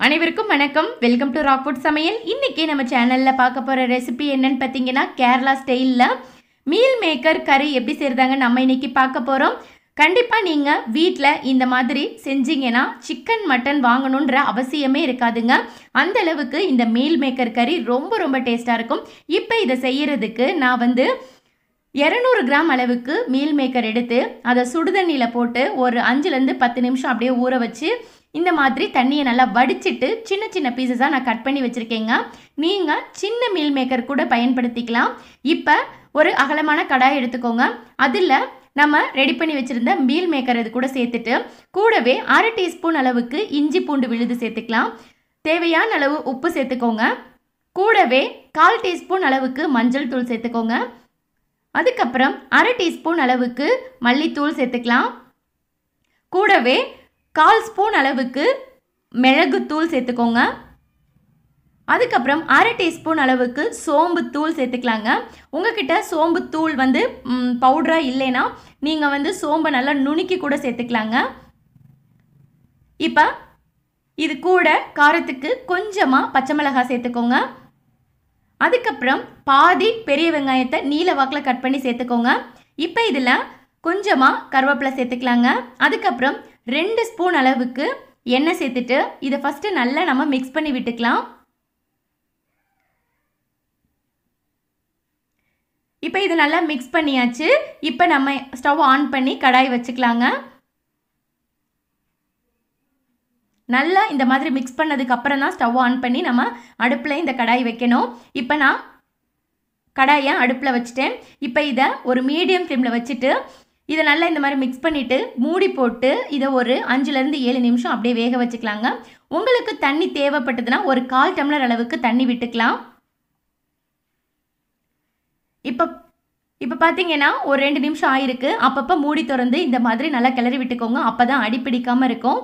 அனைவருக்கும் வணக்கம் welcome to Rockwood சமையல் இன்னைக்கு நம்ம சேனலில் பார்க்க போகிற ரெசிபி என்னன்னு பார்த்தீங்கன்னா கேரளா ஸ்டைலில் மீல் மேக்கர் கறி எப்படி செய்கிறதாங்க நம்ம இன்னைக்கு பார்க்க போகிறோம் கண்டிப்பாக நீங்கள் வீட்டில் இந்த மாதிரி செஞ்சீங்கன்னா சிக்கன் மட்டன் வாங்கணுன்ற அவசியமே இருக்காதுங்க அந்த அளவுக்கு இந்த மீல் மேக்கர் கறி ரொம்ப ரொம்ப டேஸ்ட்டாக இருக்கும் இப்போ இதை செய்யறதுக்கு நான் வந்து இரநூறு கிராம் அளவுக்கு மீல் மேக்கர் எடுத்து அதை சுடுதண்ணியில் போட்டு ஒரு அஞ்சுலேருந்து பத்து நிமிஷம் அப்படியே ஊற வச்சு இந்த மாதிரி தண்ணியை நல்லா வடிச்சிட்டு சின்ன சின்ன பீசஸாக நான் கட் பண்ணி வச்சுருக்கேங்க நீங்கள் சின்ன மீல் மேக்கர் கூட பயன்படுத்திக்கலாம் இப்போ ஒரு அகலமான கடாய் எடுத்துக்கோங்க அதில் நம்ம ரெடி பண்ணி வச்சுருந்த மீல் மேக்கர் இது கூட சேர்த்துட்டு கூடவே அரை டீஸ்பூன் அளவுக்கு இஞ்சி பூண்டு விழுது சேர்த்துக்கலாம் தேவையான அளவு உப்பு சேர்த்துக்கோங்க கூடவே கால் டீஸ்பூன் அளவுக்கு மஞ்சள் தூள் சேர்த்துக்கோங்க அதுக்கப்புறம் அரை டீஸ்பூன் அளவுக்கு மல்லித்தூள் சேர்த்துக்கலாம் கூடவே கால் ஸ்பூன் அளவுக்கு மிளகுத்தூள் சேர்த்துக்கோங்க அதுக்கப்புறம் அரை டீஸ்பூன் அளவுக்கு சோம்பு தூள் சேர்த்துக்கலாங்க உங்ககிட்ட சோம்பு தூள் வந்து பவுடராக இல்லைன்னா நீங்கள் வந்து சோம்பை நல்லா நுணுக்கி கூட சேர்த்துக்கலாங்க இப்போ இது கூட காரத்துக்கு கொஞ்சமாக பச்சை மிளகாய் சேர்த்துக்கோங்க அதுக்கப்புறம் பாதி பெரிய வெங்காயத்தை நீல வாக்கில் கட் பண்ணி சேர்த்துக்கோங்க இப்போ இதில் கொஞ்சமாக கருவேப்பிலை சேர்த்துக்கலாங்க அதுக்கப்புறம் ரெண்டு ஸ்பூன் அளவுக்கு எண்ணெய் சேர்த்துட்டு இதை ஃபஸ்ட்டு நல்லா நம்ம மிக்ஸ் பண்ணி விட்டுக்கலாம் இப்போ இது நல்லா மிக்ஸ் பண்ணியாச்சு இப்போ நம்ம ஸ்டவ் ஆன் பண்ணி கடாய் வச்சுக்கலாங்க நல்லா இந்த மாதிரி மிக்ஸ் பண்ணதுக்கு அப்புறம் தான் ஸ்டவ் ஆன் பண்ணி நம்ம அடுப்பில் இந்த கடாய் வைக்கணும் இப்போ நான் கடாயை அடுப்பில் வச்சுட்டேன் இப்போ இதை ஒரு மீடியம் ஃப்ளேமில் வச்சுட்டு இதை நல்லா இந்த மாதிரி மிக்ஸ் பண்ணிவிட்டு மூடி போட்டு இதை ஒரு அஞ்சுலேருந்து ஏழு நிமிஷம் அப்படியே வேக வச்சுக்கலாங்க உங்களுக்கு தண்ணி தேவைப்பட்டதுன்னா ஒரு கால் டம்ளர் அளவுக்கு தண்ணி விட்டுக்கலாம் இப்போ இப்போ பார்த்தீங்கன்னா ஒரு ரெண்டு நிமிஷம் ஆயிருக்கு அப்பப்போ மூடி திறந்து இந்த மாதிரி நல்லா கிளறி விட்டுக்கோங்க அப்போ தான் அடி பிடிக்காமல் இருக்கும்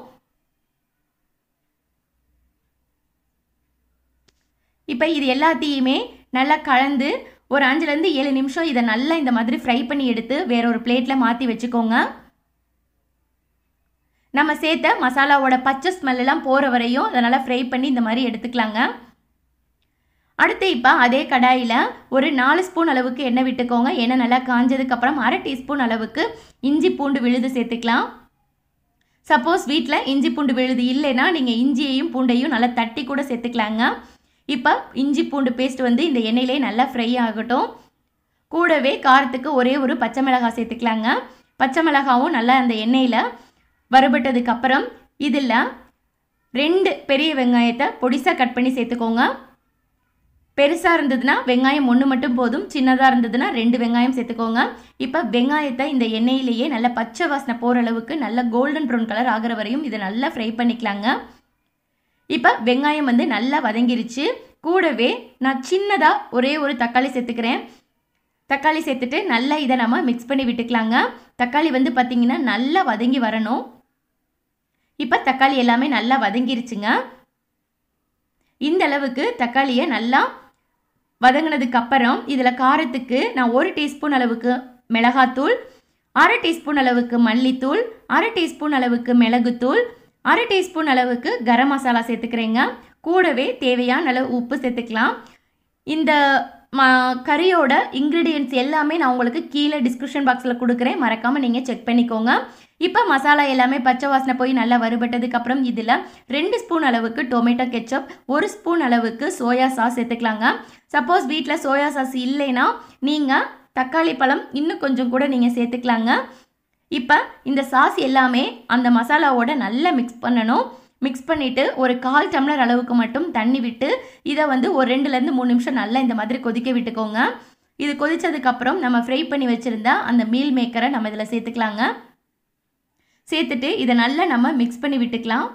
இப்போ இது எல்லாத்தையுமே நல்லா கலந்து ஒரு அஞ்சுலேருந்து ஏழு நிமிஷம் இதை நல்லா இந்த மாதிரி ஃப்ரை பண்ணி எடுத்து வேற ஒரு பிளேட்டில் மாற்றி வச்சுக்கோங்க நம்ம சேர்த்த மசாலாவோட பச்சை ஸ்மெல்லாம் போகிற வரையும் அதை நல்லா ஃப்ரை பண்ணி இந்த மாதிரி எடுத்துக்கலாங்க அடுத்து இப்போ அதே கடாயில் ஒரு நாலு ஸ்பூன் அளவுக்கு எண்ணெய் விட்டுக்கோங்க எண்ணெய் நல்லா காஞ்சதுக்கப்புறம் அரை டீஸ்பூன் அளவுக்கு இஞ்சி பூண்டு விழுது சேர்த்துக்கலாம் சப்போஸ் வீட்டில் இஞ்சி பூண்டு விழுது இல்லைன்னா நீங்கள் இஞ்சியையும் பூண்டையும் நல்லா தட்டி கூட சேர்த்துக்கலாங்க இப்போ இஞ்சி பூண்டு பேஸ்ட் வந்து இந்த எண்ணெயிலே நல்லா ஃப்ரை ஆகட்டும் கூடவே காரத்துக்கு ஒரே ஒரு பச்சை மிளகாய் சேர்த்துக்கலாங்க பச்சை மிளகாவும் நல்லா அந்த எண்ணெயில் வறுபட்டதுக்கு அப்புறம் இதில் ரெண்டு பெரிய வெங்காயத்தை பொடிசாக கட் பண்ணி சேர்த்துக்கோங்க பெருசாக இருந்ததுன்னா வெங்காயம் ஒன்று மட்டும் போதும் சின்னதாக இருந்ததுன்னா ரெண்டு வெங்காயம் சேர்த்துக்கோங்க இப்போ வெங்காயத்தை இந்த எண்ணெயிலேயே நல்லா பச்சை வாசனை போகிற அளவுக்கு நல்லா கோல்டன் ப்ரௌன் கலர் ஆகிற வரையும் இதை நல்லா ஃப்ரை பண்ணிக்கலாங்க இப்போ வெங்காயம் வந்து நல்லா வதங்கிருச்சு கூடவே நான் சின்னதாக ஒரே ஒரு தக்காளி சேர்த்துக்கிறேன் தக்காளி சேர்த்துட்டு நல்லா இதை நம்ம மிக்ஸ் பண்ணி விட்டுக்கலாங்க தக்காளி வந்து பார்த்திங்கன்னா நல்லா வதங்கி வரணும் இப்போ தக்காளி எல்லாமே நல்லா வதங்கிருச்சுங்க இந்த அளவுக்கு தக்காளியை நல்லா வதங்கினதுக்கு அப்புறம் இதில் காரத்துக்கு நான் ஒரு டீஸ்பூன் அளவுக்கு மிளகாத்தூள் அரை டீஸ்பூன் அளவுக்கு மல்லித்தூள் அரை டீஸ்பூன் அளவுக்கு மிளகுத்தூள் அரை டீஸ்பூன் அளவுக்கு கரம் மசாலா சேர்த்துக்கிறேங்க கூடவே தேவையான அளவு உப்பு சேர்த்துக்கலாம் இந்த ம கறியோட இன்க்ரீடியன்ட்ஸ் எல்லாமே நான் உங்களுக்கு கீழே டிஸ்கிரிப்ஷன் பாக்ஸில் கொடுக்குறேன் மறக்காமல் நீங்கள் செக் பண்ணிக்கோங்க இப்போ மசாலா எல்லாமே பச்சை வாசனை போய் நல்லா வறுபட்டதுக்கு அப்புறம் இதில் ரெண்டு ஸ்பூன் அளவுக்கு டொமேட்டோ கெச்சப் ஒரு ஸ்பூன் அளவுக்கு சோயா சாஸ் சேர்த்துக்கலாங்க சப்போஸ் வீட்டில் சோயா சாஸ் இல்லைன்னா நீங்கள் தக்காளி பழம் இன்னும் கொஞ்சம் கூட நீங்கள் சேர்த்துக்கலாங்க இப்போ இந்த சாஸ் எல்லாமே அந்த மசாலாவோட நல்லா மிக்ஸ் பண்ணணும் மிக்ஸ் பண்ணிவிட்டு ஒரு கால் டம்ளர் அளவுக்கு மட்டும் தண்ணி விட்டு இதை வந்து ஒரு ரெண்டுலேருந்து மூணு நிமிஷம் நல்லா இந்த மாதிரி கொதிக்க விட்டுக்கோங்க இது கொதித்ததுக்கப்புறம் நம்ம ஃப்ரை பண்ணி வச்சுருந்தா அந்த மீல் மேக்கரை நம்ம இதில் சேர்த்துக்கலாங்க சேர்த்துட்டு இதை நல்லா நம்ம மிக்ஸ் பண்ணி விட்டுக்கலாம்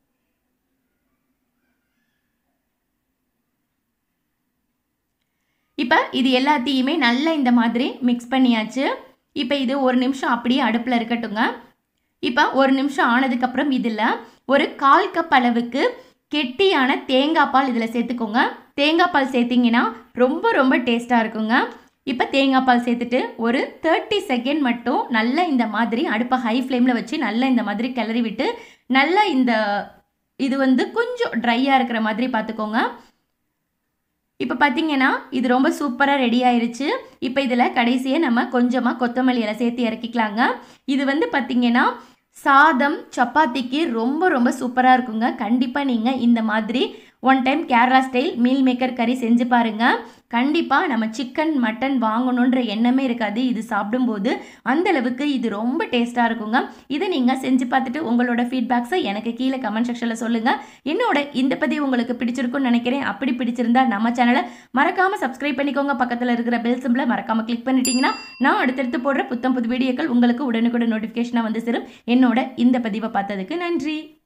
இப்போ இது எல்லாத்தையுமே நல்லா இந்த மாதிரி மிக்ஸ் பண்ணியாச்சு இப்போ இது ஒரு நிமிஷம் அப்படியே அடுப்பில் இருக்கட்டுங்க இப்போ ஒரு நிமிஷம் ஆனதுக்கப்புறம் இதில் ஒரு கால் கப் அளவுக்கு கெட்டியான தேங்காய் பால் இதில் சேர்த்துக்கோங்க தேங்காய் பால் சேர்த்திங்கன்னா ரொம்ப ரொம்ப டேஸ்ட்டாக இருக்குங்க இப்போ தேங்காய் பால் சேர்த்துட்டு ஒரு தேர்ட்டி செகண்ட் மட்டும் நல்லா இந்த மாதிரி அடுப்பை ஹை ஃப்ளேமில் வச்சு நல்லா இந்த மாதிரி கிளறி விட்டு நல்லா இந்த இது வந்து கொஞ்சம் ட்ரையாக இருக்கிற மாதிரி பார்த்துக்கோங்க இப்போ பார்த்தீங்கன்னா இது ரொம்ப சூப்பராக ரெடி ஆயிருச்சு இப்போ இதில் கடைசியே நம்ம கொஞ்சமாக கொத்தமல்லி இலை சேர்த்து இறக்கிக்கலாங்க இது வந்து பார்த்தீங்கன்னா சாதம் சப்பாத்திக்கு ரொம்ப ரொம்ப சூப்பராக இருக்குங்க கண்டிப்பாக நீங்கள் இந்த மாதிரி one time Kerala style meal maker கறி செஞ்சு பாருங்கள் கண்டிப்பாக நம்ம சிக்கன் மட்டன் வாங்கணுன்ற எண்ணமே இருக்காது இது சாப்பிடும்போது அந்த அளவுக்கு இது ரொம்ப டேஸ்ட்டாக இருக்குங்க இதை நீங்கள் செஞ்சு பார்த்துட்டு உங்களோட ஃபீட்பேக்ஸை எனக்கு கீழே கமெண்ட் செக்ஷனில் சொல்லுங்கள் என்னோட இந்த பதிவு உங்களுக்கு பிடிச்சிருக்கும்னு நினைக்கிறேன் அப்படி பிடிச்சிருந்தா நம்ம சேனலை மறக்காமல் சப்ஸ்கிரைப் பண்ணிக்கோங்க பக்கத்தில் இருக்கிற பெல் சிம்பிளை மறக்காமல் கிளிக் பண்ணிட்டீங்கன்னா நான் அடுத்தடுத்து போடுற புத்தம் புது வீடியோக்கள் உங்களுக்கு உடனுக்குடன் நோட்டிஃபிகேஷனாக வந்து சேரும் என்னோட இந்த பதிவை பார்த்ததுக்கு நன்றி